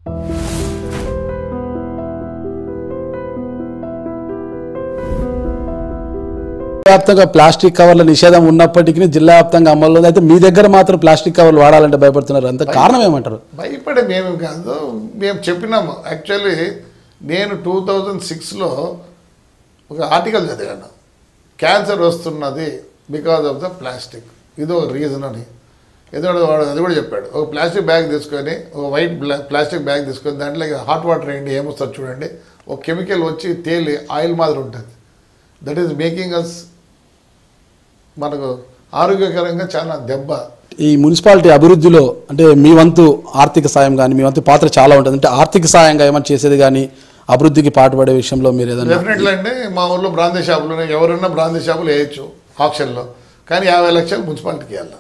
వ్యాప్తంగా ప్లాస్టిక్ కవర్ల నిషేధం ఉన్నప్పటికీ జిల్లా వ్యాప్తంగా అమల్లో ఉంది. అయితే మీ దగ్గర మాత్రం ప్లాస్టిక్ కవర్లు వాడాలంటే భయపడుతున్నారు అంత కారణం ఏమంటారు భయపడే మేము కాదు మేము చెప్పినాము యాక్చువల్లీ నేను టూ థౌజండ్ సిక్స్లో ఒక ఆర్టికల్ చదివాను క్యాన్సర్ వస్తున్నది బికాజ్ ఆఫ్ ద ప్లాస్టిక్ ఇది ఒక రీజన్ అని ఎందుకంటే వాడు అది కూడా చెప్పాడు ఒక ప్లాస్టిక్ బ్యాగ్ తీసుకొని ఒక వైట్ బ్లా- ప్లాస్టిక్ బ్యాగ్ తీసుకొని దాంట్లో హాట్ వాటర్ వేయండి ఏమొస్తుంది చూడండి ఒక కెమికల్ వచ్చి తేలి ఆయిల్ మాదిరి ఉంటుంది దట్ ఈస్ మేకింగ్ అస్ మనకు ఆరోగ్యకరంగా చాలా దెబ్బ ఈ మున్సిపాలిటీ అభివృద్ధిలో అంటే మీ వంతు ఆర్థిక సాయం కానీ మీ వంతు పాత్ర చాలా ఉంటుంది అంటే ఆర్థిక సాయంగా ఏమైనా చేసేది కానీ అభివృద్ధికి పాటుపడే విషయంలో మీరు ఏదైనా డెఫినెట్లీ అండి మా ఊళ్ళో బ్రాందీ షాపులు ఉన్నాయి ఎవరైనా బ్రాందీ షాపులు వేయచ్చు ఆప్షన్లో కానీ యాభై లక్షలు మున్సిపాలిటీకి వెళ్ళాలి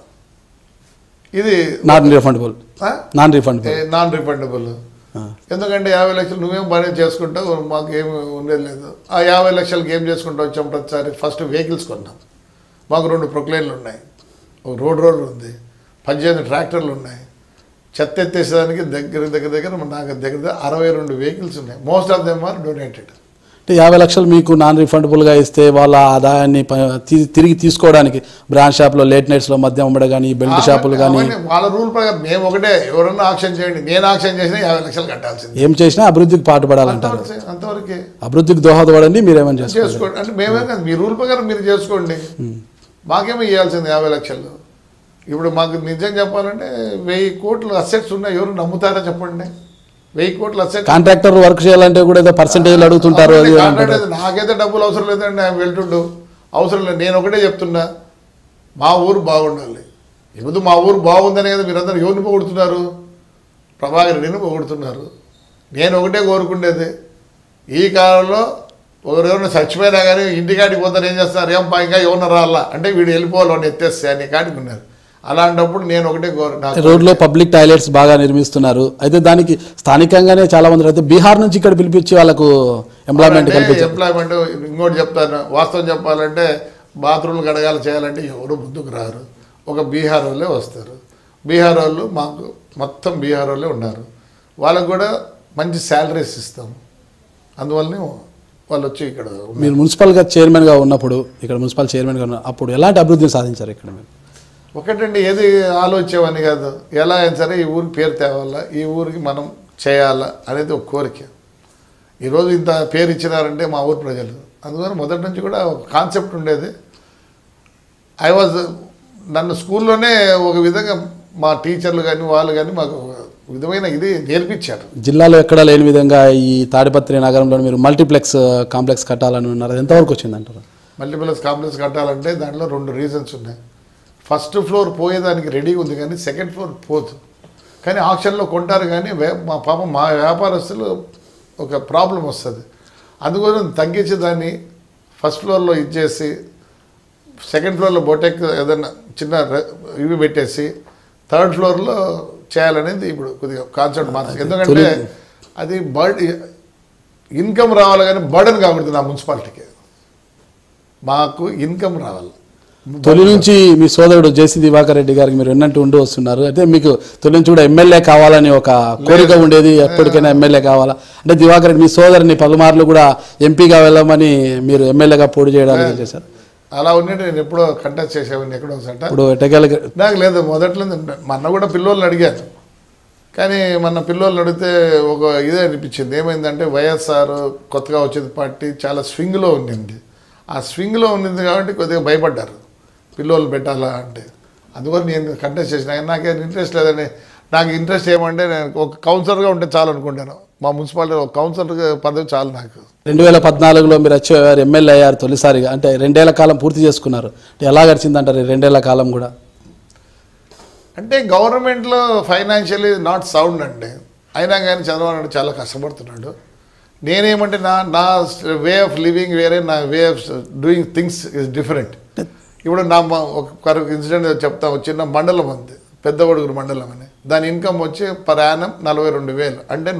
ఇది non refundable non refundable non refundable ఎందుకంటే యాభై లక్షలు నువ్వేం పని చేసుకుంటావు మాకు ఏమి ఉండేది లేదు ఆ యాభై లక్షలకి ఏం చేసుకుంటూ వచ్చాం ప్రతిసారి ఫస్ట్ వెహికల్స్ కొన్నాం మాకు రెండు ప్రొక్లైన్లు ఉన్నాయి ఒక రోడ్ రోడ్ ఉంది పద్దెనిమిది ట్రాక్టర్లు ఉన్నాయి చెత్త ఎత్తేసేదానికి దగ్గర దగ్గర దగ్గర నాకు దగ్గర దగ్గర అరవై రెండు వెహికల్స్ ఉన్నాయి most of them are donated అంటే యాభై లక్షలు మీకు నాన్ రిఫండబుల్గా ఇస్తే వాళ్ళ ఆదాయాన్ని ప- తి- తిరిగి తీసుకోవడానికి బ్రాంచ్ షాప్లో లేట్ నైట్స్లో మద్యం అమ్మడం కానీ బెల్ట్ షాపులు కానీ అవన్నీ వాళ్ళ రూల్ ప్రకారం మేము ఒకటే ఎవరన్నా ఆక్షన్ చేయండి నేను ఆక్షన్ చేసినా యాభై లక్షలు కట్టాల్సింది ఏం చేసినా అభివృద్ధికి పాటుపడాలంటారు అంతవరకే అంతవరకే అభివృద్ధికి దోహదపడండి మీరేమని చేస్తారు చేసుకోండి అంటే మేమే కాదు మీ రూల్ ప్రకారం మీరు చేసుకోండి మాకేమో ఇవ్వాల్సింది యాభై లక్షలు ఇప్పుడు మాకు నిజం చెప్పాలంటే వెయ్యి కోట్లు అసెట్స్ ఉన్నాయి ఎవరు నమ్ముతారా చెప్పండి వెయ్యి కోట్లు అసెట్స్ కాంట్రాక్టర్ వర్క్ చేయాలంటే కూడా ఏదో పర్సంటేజ్లు అడుగుతుంటారు అది ఇది అంటారు. నాకైతే డబ్బులు అవసరం లేదండి ఆయన వెళ్తుండు అవసరం లేదు నేను ఒకటే చెప్తున్నా మా ఊరు బాగుండాలి ఇప్పుడు మా ఊరు బాగుందనే కదా మీరందరూ ఎవరిని పొగుడుతున్నారు ప్రభాకర్ రెడ్డిని పొగుడుతున్నారు నేను ఒకటే కోరుకునేది ఈ కాలంలో ఎవరెవరైనా చచ్చిపోయినా కానీ ఇంటికాడికి పోతారు ఏం చేస్తారు ఏం పా ఇంకా ఎవరిన రాలా అంటే వీడు వెళ్ళిపోవాలి వాడిని ఎత్తేస్తే అని కాడికి ఉన్నారు అలాంటప్పుడు నేను ఒకటే కోరు నాకు రోడ్లో పబ్లిక్ టాయిలెట్స్ బాగా నిర్మిస్తున్నారు అయితే దానికి స్థానికంగానే చాలా మంది అయితే బీహార్ నుంచి ఇక్కడ పిలిపించి వాళ్ళకు ఎంప్లాయ్మెంట్ కల్పించారు ఎంప్లాయ్మెంట్ ఇంకోటి చెప్తాను వాస్తవం చెప్పాలంటే బాత్రూమ్లు గడగాలి చేయాలంటే ఎవరు ముందుకు రారు ఒక బీహార్ వాళ్ళే వస్తారు బీహార్ వాళ్ళు మాకు మొత్తం బీహార్ వాళ్ళే ఉన్నారు వాళ్ళకు కూడా మంచి శాలరీస్ ఇస్తాం అందువల్లనే వాళ్ళు వచ్చి ఇక్కడ ఉన్నారు. మీరు మున్సిపల్గా చైర్మన్గా ఉన్నప్పుడు ఇక్కడ మున్సిపల్ చైర్మన్గా ఉన్న అప్పుడు ఎలాంటి అభివృద్ధిని సాధించారు ఇక్కడ మీరు ఒకటండి ఏది ఆలోచించేవని కాదు ఎలా అయినా సరే ఈ ఊరికి పేరు తేవాలా ఈ ఊరికి మనం చేయాలా అనేది ఒక కోరిక ఈరోజు ఇంత పేరు ఇచ్చినారంటే మా ఊరు ప్రజలు అందువల్ల మొదటి నుంచి కూడా ఒక కాన్సెప్ట్ ఉండేది ఐ వాజ్ నన్ను స్కూల్లోనే ఒక విధంగా మా టీచర్లు కానీ వాళ్ళు కానీ మాకు ఒక విధమైన ఇది నేర్పించారు జిల్లాలో ఎక్కడా లేని విధంగా ఈ తాడిపత్రి నగరంలో మీరు మల్టీప్లెక్స్ కాంప్లెక్స్ కట్టాలని ఉన్నారు అది ఎంతవరకు వచ్చిందంటారు మల్టీప్లెక్స్ కాంప్లెక్స్ కట్టాలంటే దాంట్లో రెండు రీజన్స్ ఉన్నాయి ఫస్ట్ ఫ్లోర్ పోయేదానికి రెడీగా ఉంది కానీ సెకండ్ ఫ్లోర్ పోదు కానీ ఆప్షన్లో కొంటారు కానీ వే- మా పాప మా వ్యాపారస్తులు ఒక ప్రాబ్లం వస్తుంది అందుకోసం తగ్గించి దాన్ని ఫస్ట్ ఫ్లోర్లో ఇచ్చేసి సెకండ్ ఫ్లోర్లో బొటెక్ ఏదైనా చిన్న రె- ఇవి పెట్టేసి థర్డ్ ఫ్లోర్లో చేయాలనేది ఇప్పుడు కొద్దిగా కాన్సెప్ట్ మార్చి ఎందుకంటే అది బర్డ్ ఇన్కమ్ రావాలి కానీ బర్డన్ కాకూడదు నా మున్సిపాలిటీకి మాకు ఇన్కమ్ రావాలి తొలి నుంచి మీ సోదరుడు జేసీ దివాకర్ రెడ్డి గారికి మీరు ఎన్నట్టు ఉండి వస్తున్నారు అయితే మీకు తొలి నుంచి కూడా ఎమ్మెల్యే కావాలని ఒక కోరిక ఉండేది ఎప్పటికైనా ఎమ్మెల్యే కావాలా అంటే దివాకర్ రెడ్డి మీ సోదరుని పలుమార్లు కూడా ఎంపీగా వెళ్ళమని మీరు ఎమ్మెల్యేగా పోటీ చేయడానికి చేశారు అలా ఉన్నట్టు నేను ఎప్పుడో కంటెస్ట్ చేసేవాడిని ఎక్కడో ఒకసారి ఇప్పుడు ఎటగల నాకు లేదు మొదట్లో మొన్న కూడా పిల్లోళ్ళు అడిగాను కానీ మన పిల్లోళ్ళు అడిగితే ఒక ఇదే అనిపించింది ఏమైందంటే వైఎస్ఆర్ కొత్తగా వచ్చేది పార్టీ చాలా స్వింగ్లో ఉండింది ఆ స్వింగ్లో ఉండింది కాబట్టి కొద్దిగా భయపడ్డారు పిల్లోళ్ళు పెట్టాలా అంటే అందువల్ల నేను కంటెస్ట్ చేసిన కానీ నాకేం ఇంట్రెస్ట్ లేదని నాకు ఇంట్రెస్ట్ ఏమంటే నేను ఒక కౌన్సిలర్గా ఉంటే చాలు అనుకుంటాను మా మున్సిపాలిటీ ఒక కౌన్సిలర్ పదవి చాలు నాకు రెండు వేల పద్నాలుగులో మీరు వచ్చేవారు ఎమ్మెల్యే అయ్యారు తొలిసారిగా అంటే రెండేళ్ల కాలం పూర్తి చేసుకున్నారు అంటే ఎలా గడిచిందంటారు ఈ రెండేళ్ల కాలం కూడా అంటే గవర్నమెంట్లో ఫైనాన్షియలీ నాట్ సౌండ్ అండి అయినా కానీ చంద్రబాబు నాయుడు చాలా కష్టపడుతున్నాడు నేనేమంటే నా నా వే ఆఫ్ లివింగ్ వేరే నా way of doing things is different ఇప్పుడు నా మ- ఒక ఇన్సిడెంట్ చెప్తా ఒక చిన్న మండలం ఉంది పెద్ద ఒడుగురు మండలం అని దాని ఇన్కమ్ వచ్చి పర్ యానం నలభై రెండు వేలు అంటే